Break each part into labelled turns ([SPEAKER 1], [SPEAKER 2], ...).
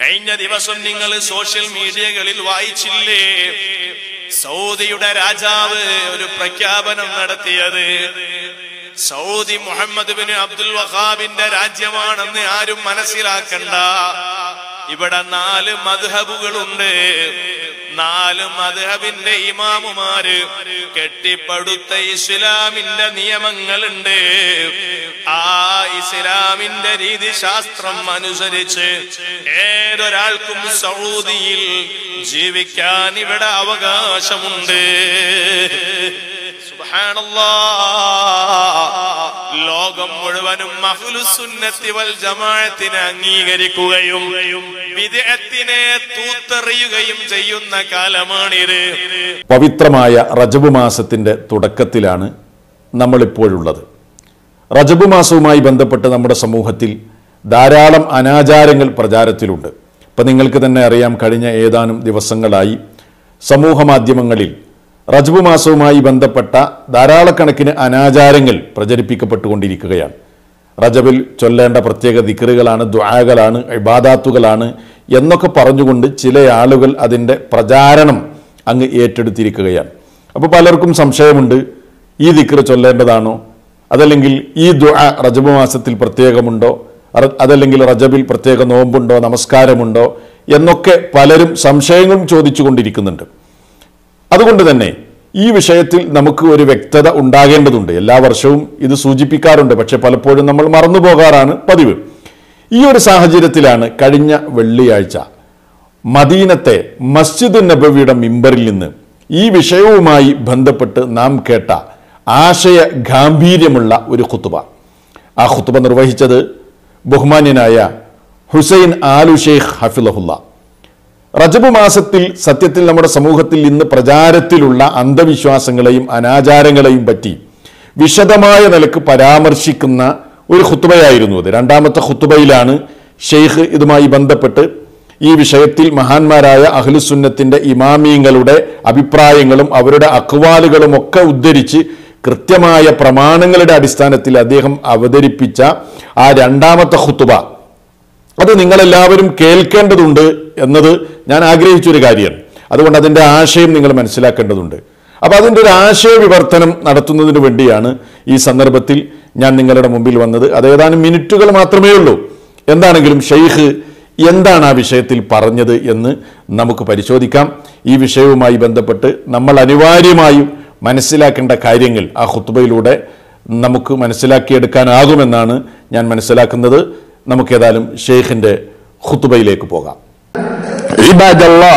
[SPEAKER 1] കഴിഞ്ഞ ദിവസം നിങ്ങൾ സോഷ്യൽ മീഡിയകളിൽ വായിച്ചില്ലേ സൗദിയുടെ രാജാവ് ഒരു പ്രഖ്യാപനം നടത്തിയത് സൗദി മുഹമ്മദ് ബിൻ അബ്ദുൽ വഹാബിന്റെ രാജ്യമാണെന്ന് ആരും മനസ്സിലാക്കണ്ട ഇവിടെ നാല് മദ്ഹബുകളുണ്ട് നാല് മദ്ഹബിന്റെ ഇമാമുമാര് കെട്ടിപ്പടുത്ത ഇസ്ലാമിന്റെ നിയമങ്ങളുണ്ട് ആ ഇസ്ലാമിന്റെ രീതിശാസ്ത്രം അനുസരിച്ച് ഏതൊരാൾക്കും സൗദിയിൽ ജീവിക്കാൻ ഇവിടെ അവകാശമുണ്ട് സുബ്ഹാനല്ലാ. ലോകം മുഴുവനും മഹ്ലുസുന്നത്തി വൽ ജമാഅത്തിനെ അംഗീകരിക്കുകയും വിദേഹത്തിനെ തൂത്തെറിയുകയും ചെയ്യുന്ന കാലമാണിത്
[SPEAKER 2] പവിത്രമായ റജബ് മാസത്തിന്റെ തുടക്കത്തിലാണ് നമ്മളിപ്പോഴുള്ളത് റജബ് മാസവുമായി ബന്ധപ്പെട്ട് നമ്മുടെ സമൂഹത്തിൽ ധാരാളം അനാചാരങ്ങൾ പ്രചാരത്തിലുണ്ട് ഇപ്പം നിങ്ങൾക്ക് തന്നെ അറിയാം കഴിഞ്ഞ ഏതാനും ദിവസങ്ങളായി സമൂഹ മാധ്യമങ്ങളിൽ റജബ് മാസവുമായി ബന്ധപ്പെട്ട ധാരാളക്കണക്കിന് അനാചാരങ്ങൾ പ്രചരിപ്പിക്കപ്പെട്ടുകൊണ്ടിരിക്കുകയാണ് റജബിൽ ചൊല്ലേണ്ട പ്രത്യേക ദിക്കറുകളാണ് ദ്വാകളാണ് ഇബാദാത്തുകളാണ് എന്നൊക്കെ പറഞ്ഞുകൊണ്ട് ചില ആളുകൾ അതിൻ്റെ പ്രചാരണം അങ്ങ് ഏറ്റെടുത്തിരിക്കുകയാണ് അപ്പോൾ പലർക്കും സംശയമുണ്ട് ഈ ദിക്കർ ചൊല്ലേണ്ടതാണോ അതല്ലെങ്കിൽ ഈ ദുആ റജബ് മാസത്തിൽ പ്രത്യേകമുണ്ടോ അറ- അതല്ലെങ്കിൽ റജബിൽ പ്രത്യേക നോമ്പുണ്ടോ നമസ്കാരമുണ്ടോ എന്നൊക്കെ പലരും സംശയങ്ങളും ചോദിച്ചുകൊണ്ടിരിക്കുന്നുണ്ട് അതുകൊണ്ട് തന്നെ ഈ വിഷയത്തിൽ നമുക്ക് ഒരു വ്യക്തത ഉണ്ടാകേണ്ടതുണ്ട് എല്ലാ വർഷവും ഇത് സൂചിപ്പിക്കാറുണ്ട് പക്ഷെ പലപ്പോഴും നമ്മൾ മറന്നു പോകാറാണ് പതിവ് ഈ ഒരു സാഹചര്യത്തിലാണ് കഴിഞ്ഞ വെള്ളിയാഴ്ച മദീനത്തെ മസ്ജിദ് നബവിയുടെ മിമ്പറിൽ നിന്ന് ഈ വിഷയവുമായി ബന്ധപ്പെട്ട് നാം കേട്ട ആശയ ഗാംഭീര്യമുള്ള ഒരു ഖുത്തുബ ആ ഖുത്തുബ നിർവഹിച്ചത് ബഹുമാന്യനായ ഹുസൈൻ ആലു ഷെയ്ഖ് ഹഫിലഹുല്ല റജബ് മാസത്തിൽ സത്യത്തിൽ നമ്മുടെ സമൂഹത്തിൽ ഇന്ന് പ്രചാരത്തിലുള്ള അന്ധവിശ്വാസങ്ങളെയും അനാചാരങ്ങളെയും പറ്റി വിശദമായ നിലക്ക് പരാമർശിക്കുന്ന ഒരു ഖുത്തുബയായിരുന്നു അത് രണ്ടാമത്തെ ഖുത്തുബയിലാണ് ഷെയ്ഖ് ഇതുമായി ബന്ധപ്പെട്ട് ഈ വിഷയത്തിൽ മഹാന്മാരായ അഹ്ലുസുന്നത്തിന്റെ ഇമാമിയങ്ങളുടെ അഭിപ്രായങ്ങളും അവരുടെ അക്വാലുകളും ഒക്കെ ഉദ്ധരിച്ച് കൃത്യമായ പ്രമാണങ്ങളുടെ അടിസ്ഥാനത്തിൽ അദ്ദേഹം അവതരിപ്പിച്ച ആ രണ്ടാമത്തെ ഖുത്തുബ അത് നിങ്ങളെല്ലാവരും കേൾക്കേണ്ടതുണ്ട് എന്നത് ഞാൻ ആഗ്രഹിച്ചൊരു കാര്യമാണ് അതുകൊണ്ട് അതിൻ്റെ ആശയം നിങ്ങൾ മനസ്സിലാക്കേണ്ടതുണ്ട് അപ്പോൾ അതിൻ്റെ ഒരു ആശയ വിവർത്തനം നടത്തുന്നതിന് വേണ്ടിയാണ് ഈ സന്ദർഭത്തിൽ ഞാൻ നിങ്ങളുടെ മുമ്പിൽ വന്നത് അത് ഏതാനും മിനിറ്റുകൾ മാത്രമേ ഉള്ളൂ എന്താണെങ്കിലും ഷെയ്ഖ് എന്താണ് ആ വിഷയത്തിൽ പറഞ്ഞത് എന്ന് നമുക്ക് പരിശോധിക്കാം ഈ വിഷയവുമായി ബന്ധപ്പെട്ട് നമ്മൾ അനിവാര്യമായും മനസ്സിലാക്കേണ്ട കാര്യങ്ങൾ ആ ഖുത്തുബയിലൂടെ നമുക്ക് മനസ്സിലാക്കിയെടുക്കാനാകുമെന്നാണ് ഞാൻ മനസ്സിലാക്കുന്നത് നമുക്കേതായാലും ഷെയ്ഖിന്റെ ഖുത്തുബയിലേക്ക് പോകാം
[SPEAKER 3] عباد الله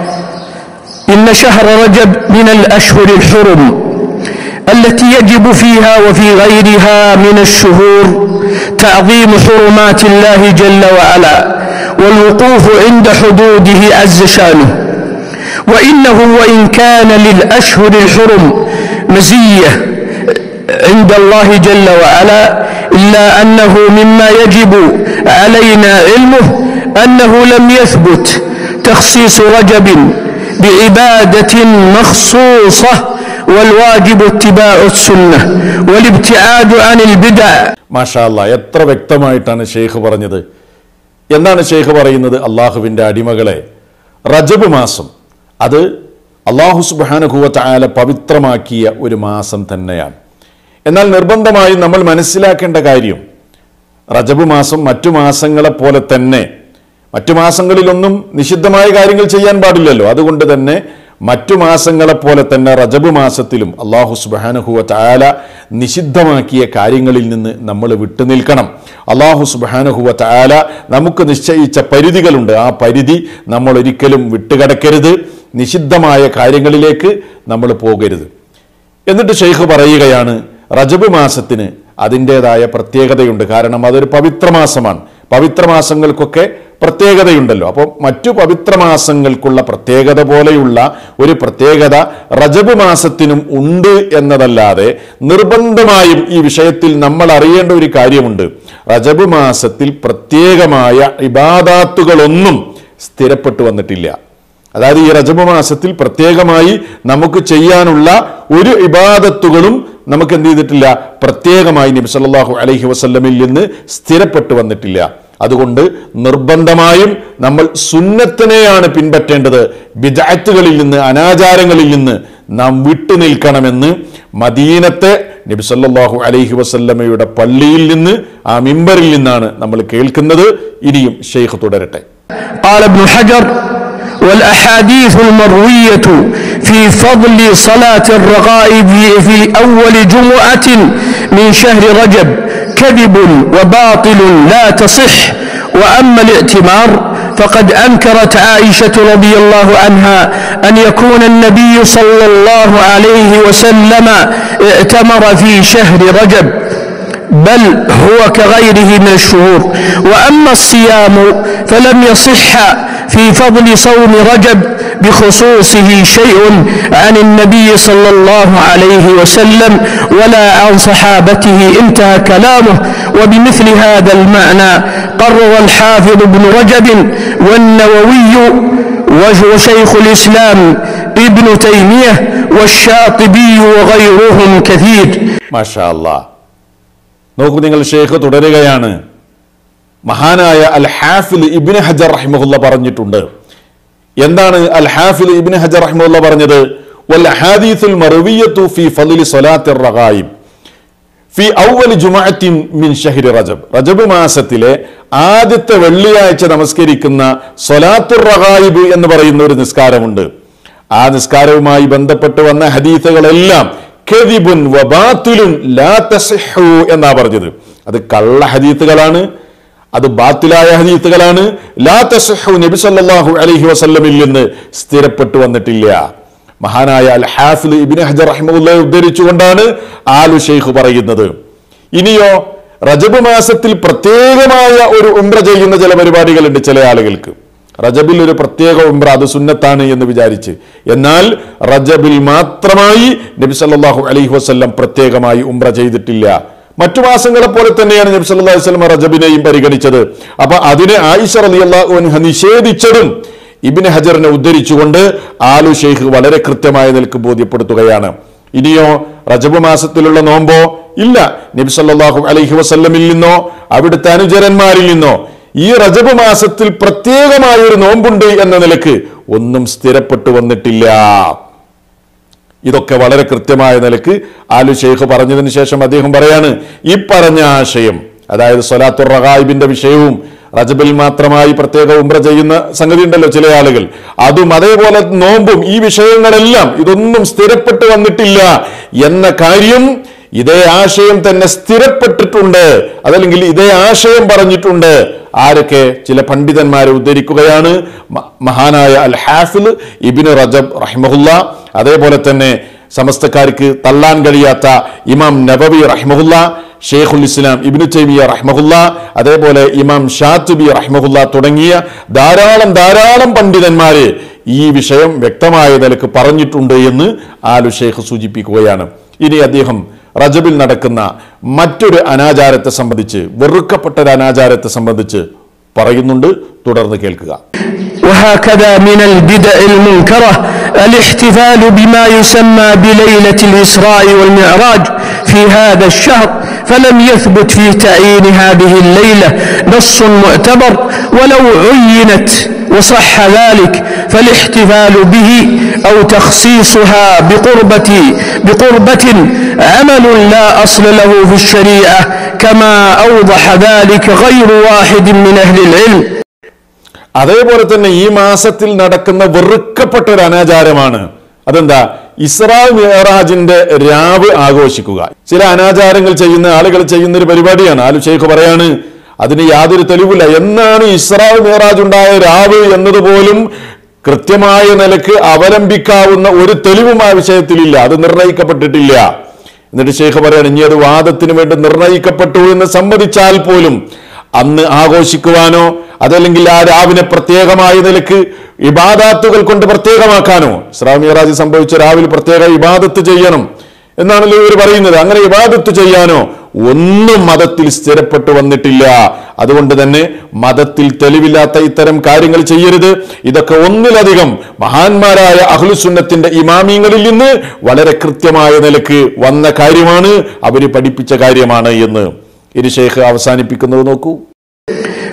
[SPEAKER 3] إن شهر رجب من الأشهر الحرم التي يجب فيها وفي غيرها من الشهور تعظيم حرمات الله جل وعلا والوقوف عند حدوده عز شانه وإنه وإن كان للأشهر الحرم مزية عند الله جل وعلا إلا أنه مما يجب علينا علمه أنه لم يثبت تخصيص رجب بعبادة مخصوصة والواجب اتباع السنة والابتعاد عن البدع
[SPEAKER 2] മാഷാല്ല എത്ര വ്യക്തമായിട്ടാണ് ഷെയ്ഖ് പറഞ്ഞത് എന്താണ് ഷെയ്ഖ് പറയുന്നത് അള്ളാഹുവിൻ്റെ അടിമകളെ റജബ് മാസം അത് അള്ളാഹു സുബാനുഭൂവത്ത് ആല പവിത്രമാക്കിയ ഒരു മാസം തന്നെയാണ് എന്നാൽ നിർബന്ധമായും നമ്മൾ മനസ്സിലാക്കേണ്ട കാര്യം റജബ് മാസം മറ്റു മാസങ്ങളെ പോലെ തന്നെ മറ്റു മാസങ്ങളിലൊന്നും നിഷിദ്ധമായ കാര്യങ്ങൾ ചെയ്യാൻ പാടില്ലല്ലോ അതുകൊണ്ട് തന്നെ മറ്റു മാസങ്ങളെ പോലെ തന്നെ റജബ് മാസത്തിലും അള്ളാഹു സുബാനുഹുവ ചായാല നിഷിദ്ധമാക്കിയ കാര്യങ്ങളിൽ നിന്ന് നമ്മൾ വിട്ടുനിൽക്കണം അള്ളാഹു സുബാനുഹുവ ചായാല നമുക്ക് നിശ്ചയിച്ച പരിധികളുണ്ട് ആ പരിധി നമ്മൾ ഒരിക്കലും വിട്ടുകിടക്കരുത് നിഷിദ്ധമായ കാര്യങ്ങളിലേക്ക് നമ്മൾ പോകരുത് എന്നിട്ട് ഷെയ്ഖ് പറയുകയാണ് റജബ് മാസത്തിന് അതിൻ്റെതായ പ്രത്യേകതയുണ്ട് കാരണം അതൊരു പവിത്ര മാസമാണ് പവിത്ര മാസങ്ങൾക്കൊക്കെ പ്രത്യേകതയുണ്ടല്ലോ അപ്പോൾ മറ്റു പവിത്ര മാസങ്ങൾക്കുള്ള പ്രത്യേകത പോലെയുള്ള ഒരു പ്രത്യേകത റജബ് മാസത്തിനും ഉണ്ട് എന്നതല്ലാതെ നിർബന്ധമായും ഈ വിഷയത്തിൽ നമ്മൾ അറിയേണ്ട ഒരു കാര്യമുണ്ട് റജബ് മാസത്തിൽ പ്രത്യേകമായ ഇബാദാത്തുകളൊന്നും സ്ഥിരപ്പെട്ടു വന്നിട്ടില്ല അതായത് ഈ റജബ് മാസത്തിൽ പ്രത്യേകമായി നമുക്ക് ചെയ്യാനുള്ള ഒരു ഇബാദത്തുകളും നമുക്ക് എന്ത് ചെയ്തിട്ടില്ല പ്രത്യേകമായി നബി സല്ലല്ലാഹു അലൈഹി വസല്ലമിൽ നിന്ന് സ്ഥിരപ്പെട്ടു വന്നിട്ടില്ല അതുകൊണ്ട് നിർബന്ധമായും നമ്മൾ സുന്നത്തിനെയാണ് പിൻപറ്റേണ്ടത് ബിദാറ്റുകളിൽ നിന്ന് അനാചാരങ്ങളിൽ നിന്ന് നാം വിട്ടുനിൽക്കണമെന്ന് മദീനത്തെ നബി സല്ലല്ലാഹു അലൈഹി വസല്ലമയുടെ പള്ളിയിൽ നിന്ന് ആ മിമ്പറിൽ നിന്നാണ് നമ്മൾ കേൾക്കുന്നത് ഇനിയും ഷെയ്ഖ് തുടരട്ടെ
[SPEAKER 3] قال ابن حجر والأحاديث المروية في فضل صلاة الرغائب في أول جمعة من شهر رجب كذب وباطل لا تصح وأما الائتمار فقد أنكرت عائشة رضي الله عنها أن يكون النبي صلى الله عليه وسلم ائتمر في شهر رجب بل هو كغيره من الشهور واما الصيام فلم يصح في فضل صوم رجب بخصوصه شيء عن النبي صلى الله عليه وسلم ولا عن صحابته انتهى كلامه وبمثل هذا المعنى قرر الحافظ ابن رجب والنووي وشيخ الاسلام ابن تيميه والشاطبي وغيرهم كثير
[SPEAKER 2] മാഷാ അല്ലാ നോക്കൂ നിങ്ങൾ ഷെയ്ഖ് തുടരുകയാണ് മഹാനായ അൽ ഹാഫിൽ ഇബിന് ഹജർ റഹിമഹുല്ല പറഞ്ഞിട്ടുണ്ട് എന്താണ് അൽ ഹാഫിൽ ഇബിന് ഹജർ റഹിമഹുല്ല പറഞ്ഞത് വൽ ഹാദീസുൽ മർവിയത്തു ഫി ഫളിലി സ്വലാത്തിർ റഗായിബ് ഫി ഔവൽ ജുമഅത്തിൻ മിൻ ഷഹ്രി റജബ് റജബ് മാസത്തിലെ ആദ്യത്തെ വെള്ളിയാഴ്ച നമസ്കരിക്കുന്ന സ്വലാത്തുർ റഗായിബ് എന്ന് പറയുന്ന ഒരു നിസ്കാരമുണ്ട് ആ നിസ്കാരവുമായി ബന്ധപ്പെട്ട് വന്ന ഹദീസുകളെല്ലാം കെദിബുൻ വബാത്തിലുൻ ലാ തസിഹു എന്നാ പറഞ്ഞത് അത് കള്ള ഹദീത്തുകളാണ് അത് ബാത്തിലായ ഹദീത്തുകളാണ് ലാ തസിഹു നബി സല്ലല്ലാഹു അലൈഹി വസല്ലമിൽ നിന്ന് സ്ഥിരപ്പെട്ടു വന്നിട്ടില്ല മഹാനായ അൽ ഹാഫിൽ ഇബിന് ഹജർ റഹിമുള്ളയെ ഉദ്ധരിച്ചുകൊണ്ടാണ് ആലു ഷെയ്ഖ് പറയുന്നത് ഇനിയോ റജബ് മാസത്തിൽ പ്രത്യേകമായ ഒരു ഉംറ ചെയ്യുന്ന ചില പരിപാടികളുണ്ട് ചില ആളുകൾക്ക് റജബിൽ ഒരു പ്രത്യേക ഉംറ അത് സുന്നത്താണ് എന്ന് വിചാരിച്ച് എന്നാൽ റജബിൽ മാത്രമായി നബി സല്ലല്ലാഹു അലൈഹി വസല്ലം പ്രത്യേകമായി ഉംറ ചെയ്തിട്ടില്ല മറ്റു മാസങ്ങളെ പോലെ തന്നെയാണ് നബി സല്ലല്ലാഹു അലൈഹി വസല്ലം റജബിനെയും പരിഗണിച്ചത് അപ്പൊ അതിനെ ആയിഷ റളിയല്ലാഹു അൻഹ നിഷേധിച്ചതും ഇബിന് ഹജറിനെ ഉദ്ധരിച്ചുകൊണ്ട് ആലു ഷെയ്ഖ് വളരെ കൃത്യമായ നിലക്ക് ബോധ്യപ്പെടുത്തുകയാണ് ഇനിയോ റജബ് മാസത്തിലുള്ള നോമ്പോ ഇല്ല നബി സല്ലല്ലാഹു അലൈഹി വസല്ലമിൽ നിന്നോ അവിടുത്തെ അനുചരന്മാരിൽ നിന്നോ ഈ റജബ് മാസത്തിൽ പ്രത്യേകമായ ഒരു നോമ്പുണ്ട് എന്ന നിലക്ക് ഒന്നും സ്ഥിരപ്പെട്ടു വന്നിട്ടില്ല ഇതൊക്കെ വളരെ കൃത്യമായ നിലക്ക് ആലു ഷെയ്ഖ് പറഞ്ഞതിന് ശേഷം അദ്ദേഹം പറയാണ് ഈ പറഞ്ഞ ആശയം അതായത് സൊലാത്തുർ റഹായിബിന്റെ വിഷയവും റജബിൽ മാത്രമായി പ്രത്യേക ഉംറ ചെയ്യുന്ന സംഗതി ഉണ്ടല്ലോ ചില ആളുകൾ അതും അതേപോലെ നോമ്പും ഈ വിഷയങ്ങളെല്ലാം ഇതൊന്നും സ്ഥിരപ്പെട്ടു വന്നിട്ടില്ല എന്ന കാര്യം ഇതേ ആശയം തന്നെ സ്ഥിരപ്പെട്ടിട്ടുണ്ട് അതല്ലെങ്കിൽ ഇതേ ആശയം പറഞ്ഞിട്ടുണ്ട് ആരൊക്കെ ചില പണ്ഡിതന്മാരെ ഉദ്ധരിക്കുകയാണ് മ- മഹാനായ അൽ ഹാഫിൽ ഇബിന് റജബ് റഹിമഹുല്ല അതേപോലെ തന്നെ സമസ്തക്കാർക്ക് തള്ളാൻ കഴിയാത്ത ഇമാം നബവി റഹിമഹുല്ല ഷെയ്ഖുൽ ഇസ്ലാം ഇബിനു തൈമിയ റഹ്മഹുല്ല അതേപോലെ ഇമാം ഷാത്തുബി റഹ്മഹുല്ല തുടങ്ങിയ ധാരാളം ധാരാളം പണ്ഡിതന്മാര് ഈ വിഷയം വ്യക്തമായ നിലക്ക് പറഞ്ഞിട്ടുണ്ട് എന്ന് ആലു ഷെയ്ഖ് സൂചിപ്പിക്കുകയാണ് ഇനി അദ്ദേഹം റജബിൽ നടക്കുന്ന മറ്റൊരു അനാചാരത്തെ സംബന്ധിച്ച് വെറുക്കപ്പെട്ട ഒരു അനാചാരത്തെ സംബന്ധിച്ച് പറയുന്നുണ്ട് തുടർന്ന് കേൾക്കുക
[SPEAKER 3] وهكذا من البدع المنكرة الاحتفال بما يسمى بليلة الإسراء والمعراج في هذا الشهر فلم يثبت في تعيين هذه الليلة نص معتبر ولو عينت وصح ذلك فالاحتفال به أو تخصيصها بقربة بقربة عمل لا أصل له في الشريعة كما أوضح ذلك غير واحد من أهل العلم
[SPEAKER 2] അതേപോലെ തന്നെ ഈ മാസത്തിൽ നടക്കുന്ന വെറുക്കപ്പെട്ട ഒരു അനാചാരമാണ് അതെന്താ ഇസ്രാ മിയറാജിന്റെ രാവ് ആഘോഷിക്കുക ചില അനാചാരങ്ങൾ ചെയ്യുന്ന ആളുകൾ ചെയ്യുന്ന ഒരു പരിപാടിയാണ് ആലു ഷെയ്ഖ് പറയാണ് അതിന് യാതൊരു തെളിവില്ല എന്നാണ് ഇസ്രാ മിയറാജ് ഉണ്ടായ രാവ് എന്നതുപോലും കൃത്യമായ നിലക്ക് അവലംബിക്കാവുന്ന ഒരു തെളിവും ആ വിഷയത്തിലില്ല അത് നിർണയിക്കപ്പെട്ടിട്ടില്ല എന്നിട്ട് ഷെയ്ഖ് പറയാണ് ഇനി അത് വാദത്തിന് വേണ്ടി നിർണയിക്കപ്പെട്ടു എന്ന് സമ്മതിച്ചാൽ പോലും അന്ന് ആഘോഷിക്കുവാനോ അതല്ലെങ്കിൽ ആ രാവിനെ പ്രത്യേകമായ നിലക്ക് ഇബാദാത്തുകൾ കൊണ്ട് പ്രത്യേകമാക്കാനോ ഇസ്ലാം മിറാജ് സംഭവിച്ച രാവിലെ പ്രത്യേക ഇബാദത്ത് ചെയ്യണം എന്നാണല്ലോ ഇവർ പറയുന്നത് അങ്ങനെ ഇബാദത്ത് ചെയ്യാനോ ഒന്നും മതത്തിൽ സ്ഥിരപ്പെട്ടു വന്നിട്ടില്ല അതുകൊണ്ട് തന്നെ മതത്തിൽ തെളിവില്ലാത്ത ഇത്തരം കാര്യങ്ങൾ ചെയ്യരുത് ഇതൊക്കെ ഒന്നിലധികം മഹാന്മാരായ അഹ്ലുസുന്നത്തിന്റെ ഇമാമിയങ്ങളിൽ നിന്ന് വളരെ കൃത്യമായ നിലക്ക് വന്ന കാര്യമാണ് അവര് പഠിപ്പിച്ച കാര്യമാണ് എന്ന് ഇരു ഷെയ്ഖ് അവസാനിപ്പിക്കുന്നത് നോക്കൂ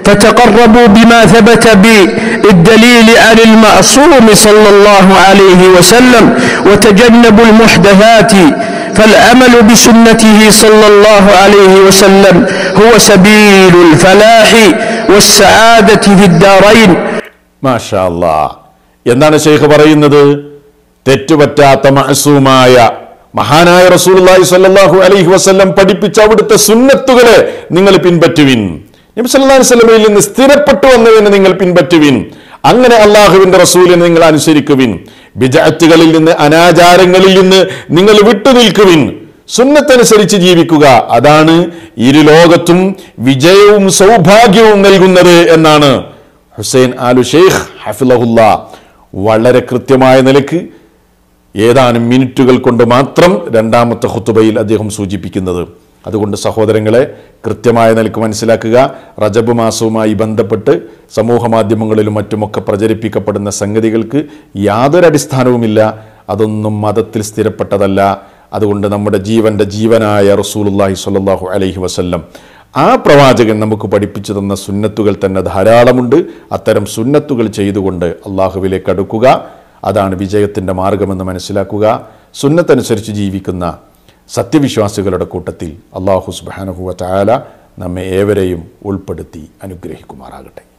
[SPEAKER 3] فتقربوا بما ثبت بالدليل عن المعصوم صلى الله عليه وسلم وتجنبوا المحدثات فالعمل بسنته صلى الله عليه وسلم هو سبيل الفلاح والسعادة في الدارين
[SPEAKER 2] മാഷാ അല്ലാ എന്താണ് ഷെയ്ഖ് പറയുന്നത് തെറ്റുപറ്റാത്ത മഅസൂമായ മഹാനായ റസൂലുള്ളാഹി സ്വല്ലല്ലാഹു അലൈഹി വസല്ലം പഠിപ്പിച്ച അവിടുത്തെ സുന്നത്തുകളെ നിങ്ങൾ പിൻപറ്റുവിൻ നബി സല്ലല്ലാഹു അലൈഹി വസല്ലമയിൽ നിന്ന് സ്ഥിരപ്പെട്ടു വന്നതിനെ നിങ്ങൾ പിൻപറ്റുവിൻ അങ്ങനെ അള്ളാഹുവിന്റെ റസൂലിനെ നിങ്ങൾ അനുസരിക്കുവിൻ ബിജഅത്തുകളിൽ നിന്ന് അനാചാരങ്ങളിൽ നിന്ന് നിങ്ങൾ വിട്ടുനിൽക്കുവിൻ സുന്നത്തനുസരിച്ച് ജീവിക്കുക അതാണ് ഇരു ലോകത്തും വിജയവും സൗഭാഗ്യവും നൽകുന്നത് എന്നാണ് ഹുസൈൻ ആലു ഷെയ്ഖ് ഹഫിലഹുല്ല വളരെ കൃത്യമായ നിലക്ക് ഏതാനും മിനിറ്റുകൾ കൊണ്ട് മാത്രം രണ്ടാമത്തെ ഹുത്തുബയിൽ അദ്ദേഹം സൂചിപ്പിക്കുന്നത് അതുകൊണ്ട് സഹോദരങ്ങളെ കൃത്യമായ നിലക്ക് മനസ്സിലാക്കുക റജബ് മാസവുമായി ബന്ധപ്പെട്ട് സമൂഹ മാധ്യമങ്ങളിലും മറ്റുമൊക്കെ പ്രചരിപ്പിക്കപ്പെടുന്ന സംഗതികൾക്ക് യാതൊരു അടിസ്ഥാനവുമില്ല അതൊന്നും മതത്തിൽ സ്ഥിരപ്പെട്ടതല്ല അതുകൊണ്ട് നമ്മുടെ ജീവന്റെ ജീവനായ റസൂലുല്ലാഹി സ്വല്ലല്ലാഹു അലൈഹി വസല്ലം ആ പ്രവാചകൻ നമുക്ക് പഠിപ്പിച്ചു തന്ന സുന്നത്തുകൾ തന്നെ ധാരാളമുണ്ട് അത്തരം സുന്നത്തുകൾ ചെയ്തുകൊണ്ട് അള്ളാഹുവിലേക്ക് അടുക്കുക അതാണ് വിജയത്തിൻ്റെ മാർഗമെന്ന് മനസ്സിലാക്കുക സുന്നത്തനുസരിച്ച് ജീവിക്കുന്ന സത്യവിശ്വാസികളുടെ കൂട്ടത്തിൽ അള്ളാഹു സുബാനഹുവ ചായാല നമ്മെ ഏവരെയും ഉൾപ്പെടുത്തി അനുഗ്രഹിക്കുമാറാകട്ടെ